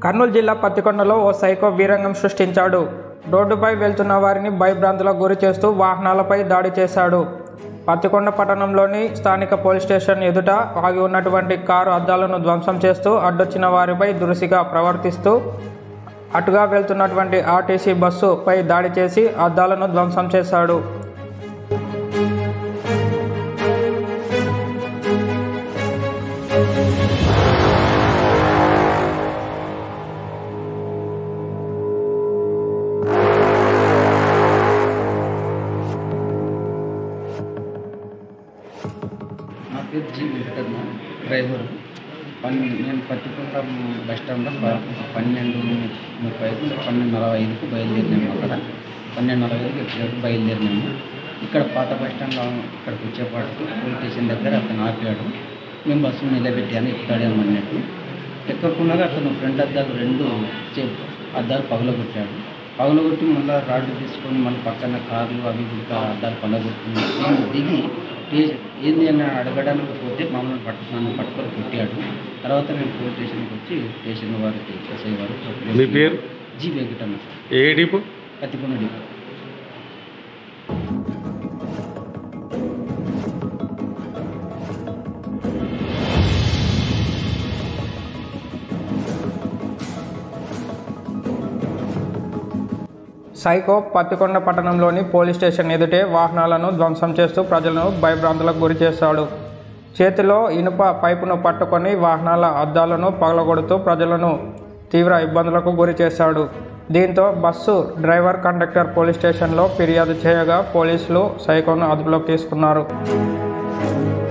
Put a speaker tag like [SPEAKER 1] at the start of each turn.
[SPEAKER 1] కర్నూలు జిల్లా పత్తికొండలో ఓ సైకో వీరంగం సృష్టించాడు రోడ్డుపై వెళ్తున్న వారిని భయభ్రాంతులకు గురి చేస్తూ వాహనాలపై దాడి చేశాడు పత్తికొండ పట్టణంలోని స్థానిక పోలీస్ స్టేషన్ ఎదుట ఆగి ఉన్నటువంటి కారు అద్దాలను ధ్వంసం చేస్తూ అడ్డొచ్చిన వారిపై దురుసిగా ప్రవర్తిస్తూ అటుగా వెళ్తున్నటువంటి ఆర్టీసీ బస్సుపై దాడి చేసి అద్దాలను ధ్వంసం చేశాడు
[SPEAKER 2] నా పేరు జీ వెంకటరమణ డ్రైవర్ పన్నెండు నేను పత్తికొండ బస్ స్టాండ్లో ప- పన్నెండు ముప్పై ఐదు పన్నెండు నలభై ఐదుకు బయలుదేరినాము అక్కడ పన్నెండు నలభై ఐదుకి ఎక్కినట్టు బయలుదేరినాము ఇక్కడ పాత బస్ స్టాండ్లో ఇక్కడికి వచ్చేపాటికి పోలీస్ స్టేషన్ దగ్గర అతను ఆపాడు మేము బస్సును నిలబెట్టాను ఎక్కుతాడేమో అన్నట్టు ఎక్కకుండా అతను ఫ్రంట్ అద్దాలు రెండు చే అద్దాలు పగలగొట్టాడు పగలగొట్టి మళ్ళీ రాడ్డు తీసుకొని మళ్ళీ పక్కన కార్లు అవి కూడా అద్దాలు పగలగొట్టింది నేను దిగి టే- ఏంది అని అడగడానికి పోతే మమ్మల్ని పట్టు నన్ను పట్టుకొని కొట్టాడు తర్వాత నేను పోలీస్ స్టేషన్కి వచ్చి స్టేషన్ వారికి ఎస్ఐ వారు
[SPEAKER 3] మీ పేరు
[SPEAKER 2] జీ వెంకటమ్మ సార్
[SPEAKER 3] ఏ డిపో
[SPEAKER 2] కత్తికొండ డిపో
[SPEAKER 1] సైకో పత్తికొండ పట్టణంలోని పోలీస్ స్టేషన్ ఎదుటే వాహనాలను ధ్వంసం చేస్తూ ప్రజలను భయభ్రాంతులకు గురి చేశాడు చేతిలో ఇనుప పైపును పట్టుకొని వాహనాల అద్దాలను పగలగొడుతూ ప్రజలను తీవ్ర ఇబ్బందులకు గురి చేశాడు దీంతో బస్సు డ్రైవర్ కండక్టర్ పోలీస్ స్టేషన్లో ఫిర్యాదు చేయగా పోలీసులు సైకోను అదుపులోకి తీసుకున్నారు